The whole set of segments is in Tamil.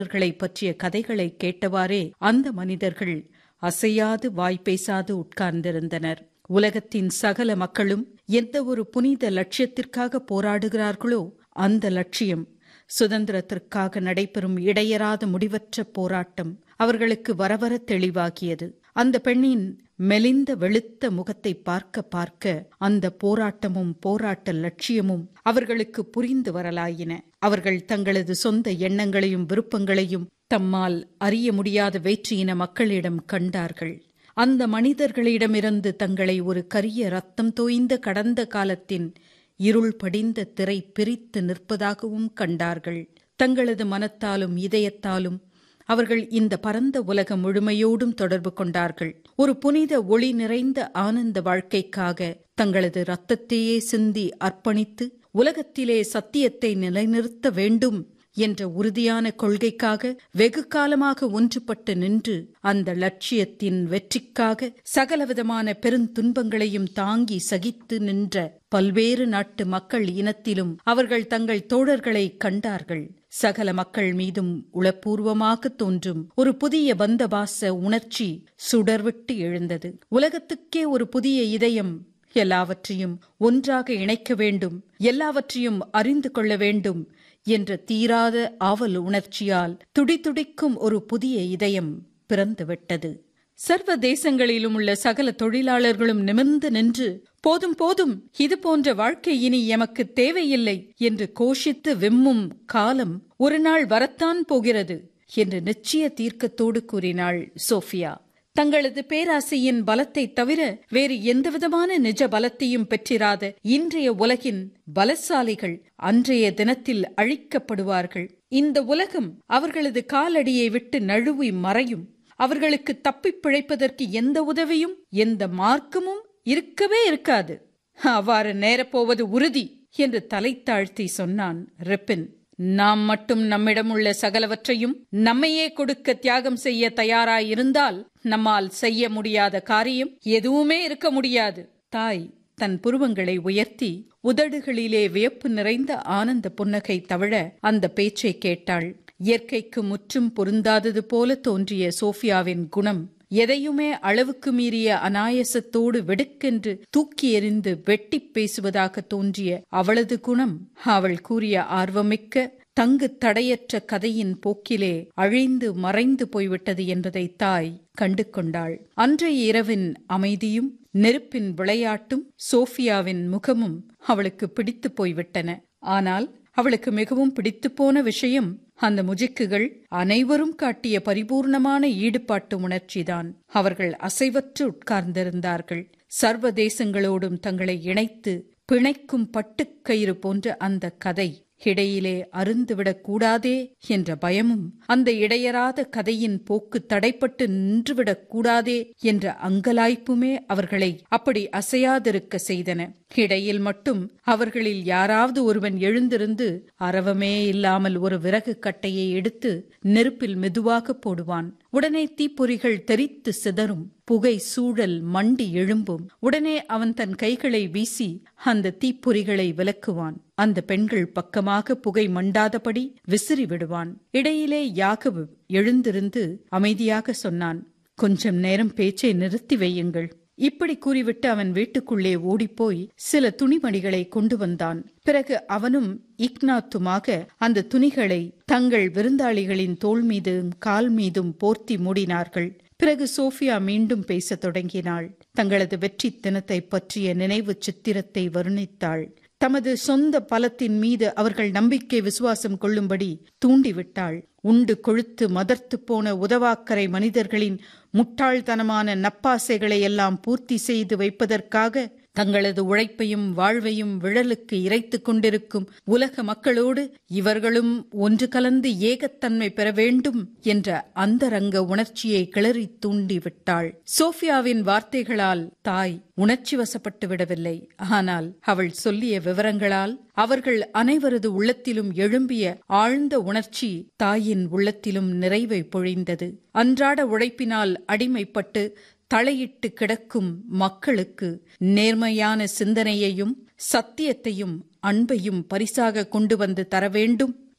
மனிதர்களை பற்றிய கதைகளை கேட்டவாறே அந்த மனிதர்கள் அசையாது வாய் பேசாது உட்கார்ந்திருந்தனர் உலகத்தின் சகல மக்களும் எந்த ஒரு புனித லட்சியத்திற்காக போராடுகிறார்களோ அந்த லட்சியம் சுதந்திரத்திற்காக நடைபெறும் இடையறாத முடிவற்ற போராட்டம் அவர்களுக்கு வரவர தெளிவாகியது அந்த பெண்ணின் மெலிந்த வெளுத்த முகத்தை பார்க்க பார்க்க அந்த போராட்டமும் போராட்ட லட்சியமும் அவர்களுக்கு புரிந்து வரலாயின அவர்கள் தங்களது சொந்த எண்ணங்களையும் விருப்பங்களையும் தம்மால் அறிய முடியாத வேற்றியின மக்களிடம் கண்டார்கள் அந்த மனிதர்களிடமிருந்து தங்களை ஒரு கரிய ரத்தம் தோய்ந்த கடந்த காலத்தின் இருள் படிந்த திரை பிரித்து நிற்பதாகவும் கண்டார்கள் தங்களது மனத்தாலும் இதயத்தாலும் அவர்கள் இந்த பரந்த உலகம் முழுமையோடும் தொடர்பு கொண்டார்கள் ஒரு புனித ஒளி நிறைந்த ஆனந்த வாழ்க்கைக்காக தங்களது இரத்தத்தையே சிந்தி அர்ப்பணித்து உலகத்திலே சத்தியத்தை நிலைநிறுத்த வேண்டும் என்ற உறுதியான கொள்கைக்காக வெகு காலமாக ஒன்றுபட்டு நின்று அந்த லட்சியத்தின் வெற்றிக்காக சகலவிதமான பெருந்துன்பங்களையும் தாங்கி சகித்து நின்ற பல்வேறு நாட்டு மக்கள் இனத்திலும் அவர்கள் தங்கள் தோழர்களை கண்டார்கள் சகல மக்கள் மீதும் உளப்பூர்வமாக தோன்றும் ஒரு புதிய பந்தபாச உணர்ச்சி சுடர்விட்டு எழுந்தது உலகத்துக்கே ஒரு புதிய இதயம் எல்லாவற்றையும் ஒன்றாக இணைக்க வேண்டும் எல்லாவற்றையும் அறிந்து கொள்ள வேண்டும் என்ற தீராத ஆவல் உணர்ச்சியால் துடிதுடிக்கும் ஒரு புதிய இதயம் பிறந்துவிட்டது சர்வ தேசங்களிலும் உள்ள சகல தொழிலாளர்களும் நிமிர்ந்து நின்று போதும் போதும் இது போன்ற வாழ்க்கை இனி எமக்கு தேவையில்லை என்று கோஷித்து விம்மும் காலம் ஒரு நாள் வரத்தான் போகிறது என்று நிச்சய தீர்க்கத்தோடு கூறினாள் சோஃபியா தங்களது பேராசையின் பலத்தை தவிர வேறு எந்தவிதமான நிஜ பலத்தையும் பெற்றிராத இன்றைய உலகின் பலசாலிகள் அன்றைய தினத்தில் அழிக்கப்படுவார்கள் இந்த உலகம் அவர்களது காலடியை விட்டு நழுவி மறையும் அவர்களுக்கு தப்பிப் பிழைப்பதற்கு எந்த உதவியும் எந்த மார்க்கமும் இருக்கவே இருக்காது அவ்வாறு நேரப்போவது உறுதி என்று தலை தாழ்த்தி சொன்னான் ரிப்பின் நாம் மட்டும் நம்மிடம் உள்ள சகலவற்றையும் நம்மையே கொடுக்க தியாகம் செய்ய தயாராயிருந்தால் நம்மால் செய்ய முடியாத காரியம் எதுவுமே இருக்க முடியாது தாய் தன் புருவங்களை உயர்த்தி உதடுகளிலே வியப்பு நிறைந்த ஆனந்த புன்னகை தவிழ அந்த பேச்சை கேட்டாள் இயற்கைக்கு முற்றும் பொருந்தாதது போல தோன்றிய சோஃபியாவின் குணம் எதையுமே அளவுக்கு மீறிய அனாயசத்தோடு வெடுக்கென்று தூக்கி எறிந்து வெட்டி பேசுவதாக தோன்றிய அவளது குணம் அவள் கூறிய ஆர்வமிக்க தங்கு தடையற்ற கதையின் போக்கிலே அழிந்து மறைந்து போய்விட்டது என்பதை தாய் கண்டு கொண்டாள் அன்றைய இரவின் அமைதியும் நெருப்பின் விளையாட்டும் சோஃபியாவின் முகமும் அவளுக்கு பிடித்து போய்விட்டன ஆனால் அவளுக்கு மிகவும் பிடித்துப்போன விஷயம் அந்த முஜிக்குகள் அனைவரும் காட்டிய பரிபூர்ணமான ஈடுபாட்டு உணர்ச்சிதான் அவர்கள் அசைவற்று உட்கார்ந்திருந்தார்கள் சர்வ தேசங்களோடும் தங்களை இணைத்து பிணைக்கும் பட்டுக்கயிறு போன்ற அந்த கதை இடையிலே அருந்துவிடக் கூடாதே என்ற பயமும் அந்த இடையராத கதையின் போக்கு தடைப்பட்டு நின்றுவிடக் கூடாதே என்ற அங்கலாய்ப்புமே அவர்களை அப்படி அசையாதிருக்க செய்தன இடையில் மட்டும் அவர்களில் யாராவது ஒருவன் எழுந்திருந்து அரவமே இல்லாமல் ஒரு விறகு கட்டையை எடுத்து நெருப்பில் மெதுவாக போடுவான் உடனே தீப்பொறிகள் தெரித்து சிதறும் புகை சூழல் மண்டி எழும்பும் உடனே அவன் தன் கைகளை வீசி அந்த தீப்பொறிகளை விலக்குவான் அந்த பெண்கள் பக்கமாக புகை மண்டாதபடி விசிறி விடுவான் இடையிலே யாகவு எழுந்திருந்து அமைதியாக சொன்னான் கொஞ்சம் நேரம் பேச்சை நிறுத்தி வையுங்கள் இப்படி கூறிவிட்டு அவன் வீட்டுக்குள்ளே ஓடிப்போய் சில துணிமணிகளை கொண்டு வந்தான் பிறகு அவனும் இக்னாத்துமாக அந்த துணிகளை தங்கள் விருந்தாளிகளின் தோள் மீதும் கால் மீதும் போர்த்தி மூடினார்கள் பிறகு சோஃபியா மீண்டும் பேசத் தொடங்கினாள் தங்களது வெற்றி தினத்தை பற்றிய நினைவு சித்திரத்தை வர்ணித்தாள் தமது சொந்த பலத்தின் மீது அவர்கள் நம்பிக்கை விசுவாசம் கொள்ளும்படி தூண்டிவிட்டாள் உண்டு கொழுத்து மதர்த்து போன உதவாக்கரை மனிதர்களின் முட்டாள்தனமான நப்பாசைகளை எல்லாம் பூர்த்தி செய்து வைப்பதற்காக தங்களது உழைப்பையும் வாழ்வையும் விழலுக்கு இறைத்துக் கொண்டிருக்கும் உலக மக்களோடு இவர்களும் ஒன்று கலந்து ஏகத்தன்மை பெற வேண்டும் என்ற அந்தரங்க உணர்ச்சியை கிளறி தூண்டிவிட்டாள் சோஃபியாவின் வார்த்தைகளால் தாய் உணர்ச்சி வசப்பட்டு விடவில்லை ஆனால் அவள் சொல்லிய விவரங்களால் அவர்கள் அனைவரது உள்ளத்திலும் எழும்பிய ஆழ்ந்த உணர்ச்சி தாயின் உள்ளத்திலும் நிறைவை பொழிந்தது அன்றாட உழைப்பினால் அடிமைப்பட்டு தலையிட்டு கிடக்கும் மக்களுக்கு நேர்மையான சிந்தனையையும் சத்தியத்தையும் அன்பையும் பரிசாக கொண்டு வந்து தர வேண்டும்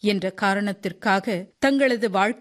என்ற காரணத்திற்காக தங்களது வாழ்க்கை